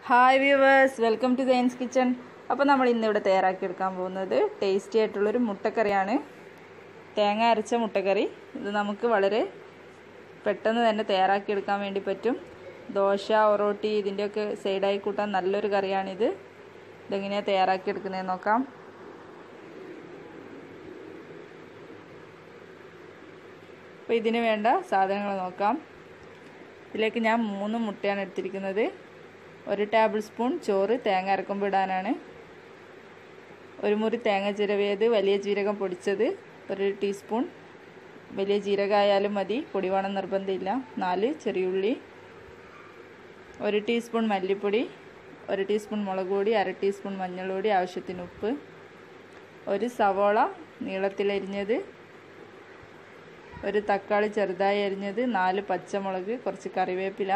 hi viewers welcome to science kitchen അപ്പോൾ നമ്മൾ ഇന്നിവിടെ തയ്യാറാക്കിയെടുക്കാൻ പോകുന്നത് ടേസ്റ്റി ആയിട്ടുള്ളൊരു മുട്ടക്കറിയാണ് തേങ്ങ അരച്ച മുട്ടക്കറി ഇത് നമുക്ക് വളരെ പെട്ടെന്ന് തന്നെ തയ്യാറാക്കിയെടുക്കാൻ വേണ്ടി പറ്റും ദോശ ഒറോട്ടി ഇതിൻ്റെയൊക്കെ സൈഡായി കൂട്ടാൻ നല്ലൊരു കറിയാണിത് ഇതെങ്ങനെയാണ് തയ്യാറാക്കിയെടുക്കുന്നതെന്ന് നോക്കാം അപ്പോൾ ഇതിന് വേണ്ട സാധനങ്ങൾ നോക്കാം ഇതിലേക്ക് ഞാൻ മൂന്ന് മുട്ടയാണ് എടുത്തിരിക്കുന്നത് ഒരു ടേബിൾ സ്പൂൺ ചോറ് തേങ്ങ അരക്കുമ്പോൾ ഇടാനാണ് ഒരു മുറി തേങ്ങ ചിരവിയത് വലിയ ജീരകം പൊടിച്ചത് ഒരു ടീസ്പൂൺ വലിയ ജീരകമായാലും മതി പൊടി വേണം നിർബന്ധമില്ല നാല് ചെറിയുള്ളി ഒരു ടീസ്പൂൺ മല്ലിപ്പൊടി ഒരു ടീസ്പൂൺ മുളക് പൊടി അര ടീസ്പൂൺ മഞ്ഞൾപ്പൊടി ആവശ്യത്തിന് ഉപ്പ് ഒരു സവോള നീളത്തിലരിഞ്ഞത് ഒരു തക്കാളി ചെറുതായി അരിഞ്ഞത് നാല് പച്ചമുളക് കുറച്ച് കറിവേപ്പില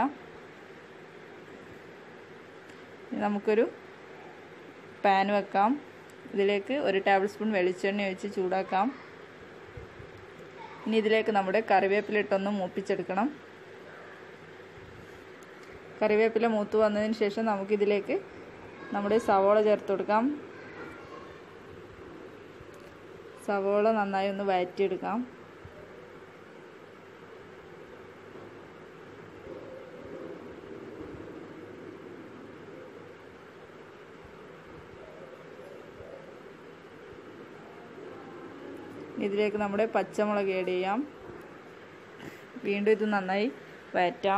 നമുക്കൊരു പാൻ വെക്കാം ഇതിലേക്ക് ഒരു ടേബിൾ സ്പൂൺ വെളിച്ചെണ്ണ ഒഴിച്ച് ചൂടാക്കാം ഇനി ഇതിലേക്ക് നമ്മുടെ കറിവേപ്പില ഇട്ടൊന്ന് മൂപ്പിച്ചെടുക്കണം കറിവേപ്പില മൂത്ത് വന്നതിന് ശേഷം നമുക്കിതിലേക്ക് നമ്മുടെ സവോള ചേർത്ത് കൊടുക്കാം സവോള നന്നായി ഒന്ന് വഴറ്റിയെടുക്കാം ഇതിലേക്ക് നമ്മുടെ പച്ചമുളക് ആഡ് ചെയ്യാം വീണ്ടും ഇത് നന്നായി വഴറ്റാം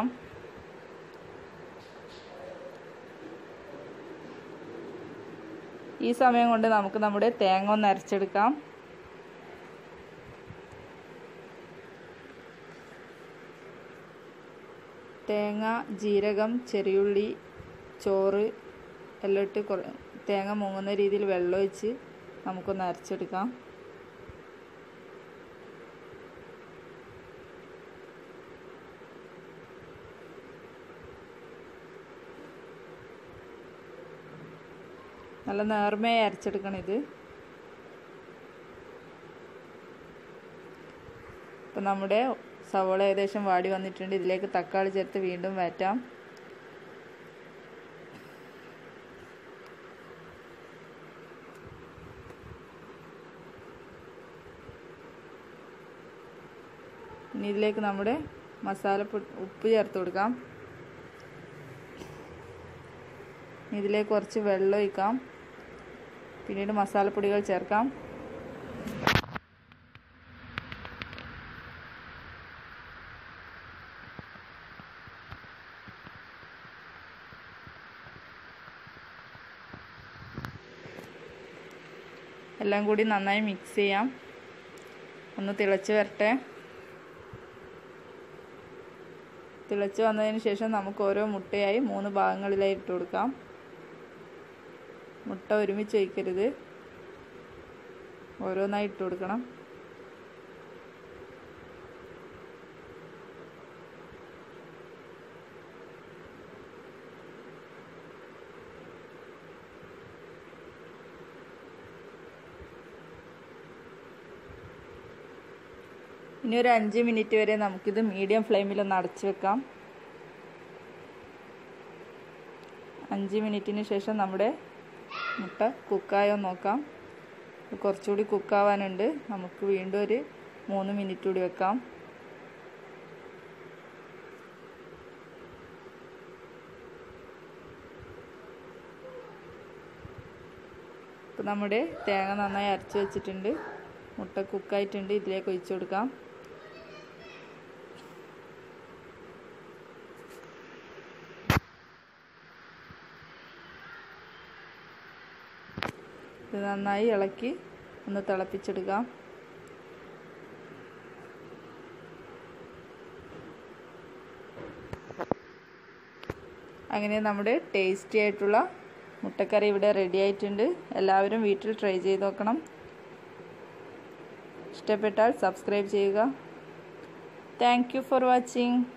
ഈ സമയം കൊണ്ട് നമുക്ക് നമ്മുടെ തേങ്ങ ഒന്ന് അരച്ചെടുക്കാം തേങ്ങ ജീരകം ചെറിയുള്ളി ചോറ് എല്ലാം ഇട്ട് തേങ്ങ മുങ്ങുന്ന രീതിയിൽ വെള്ളം ഒഴിച്ച് നമുക്കൊന്ന് അരച്ചെടുക്കാം നല്ല നേർമയായി അരച്ചെടുക്കണം ഇത് ഇപ്പം നമ്മുടെ സവോള ഏകദേശം വാടി വന്നിട്ടുണ്ട് ഇതിലേക്ക് തക്കാളി ചേർത്ത് വീണ്ടും വഴറ്റാം ഇനി ഇതിലേക്ക് നമ്മുടെ മസാല ഉപ്പ് ചേർത്ത് കൊടുക്കാം ഇതിലേക്ക് കുറച്ച് വെള്ളം ഒഴിക്കാം പിന്നീട് മസാലപ്പൊടികൾ ചേർക്കാം എല്ലാം കൂടി നന്നായി മിക്സ് ചെയ്യാം ഒന്ന് തിളച്ച് വരട്ടെ തിളച്ച് വന്നതിന് ശേഷം നമുക്ക് ഓരോ മുട്ടയായി മൂന്ന് ഭാഗങ്ങളിലായി ഇട്ട് കൊടുക്കാം മുട്ട ഒരുമിച്ച് വയ്ക്കരുത് ഓരോന്നായി ഇട്ട് കൊടുക്കണം ഇനി ഒരു അഞ്ച് മിനിറ്റ് വരെ നമുക്കിത് മീഡിയം ഫ്ലെയിമിൽ ഒന്ന് അടച്ചു വെക്കാം അഞ്ച് മിനിറ്റിന് ശേഷം നമ്മുടെ മുട്ട കുക്കായോ നോക്കാം കുറച്ചുകൂടി കുക്കാവാനുണ്ട് നമുക്ക് വീണ്ടും ഒരു മൂന്ന് മിനിറ്റ് കൂടി വെക്കാം ഇപ്പം നമ്മുടെ തേങ്ങ നന്നായി അരച്ച് വെച്ചിട്ടുണ്ട് മുട്ട കുക്കായിട്ടുണ്ട് ഇതിലേക്ക് ഒഴിച്ചു കൊടുക്കാം ഇത് നന്നായി ഇളക്കി ഒന്ന് തിളപ്പിച്ചെടുക്കാം അങ്ങനെ നമ്മുടെ ടേസ്റ്റി ആയിട്ടുള്ള മുട്ടക്കറി ഇവിടെ റെഡി ആയിട്ടുണ്ട് എല്ലാവരും വീട്ടിൽ ട്രൈ ചെയ്ത് നോക്കണം ഇഷ്ടപ്പെട്ടാൽ സബ്സ്ക്രൈബ് ചെയ്യുക താങ്ക് യു ഫോർ വാച്ചിങ്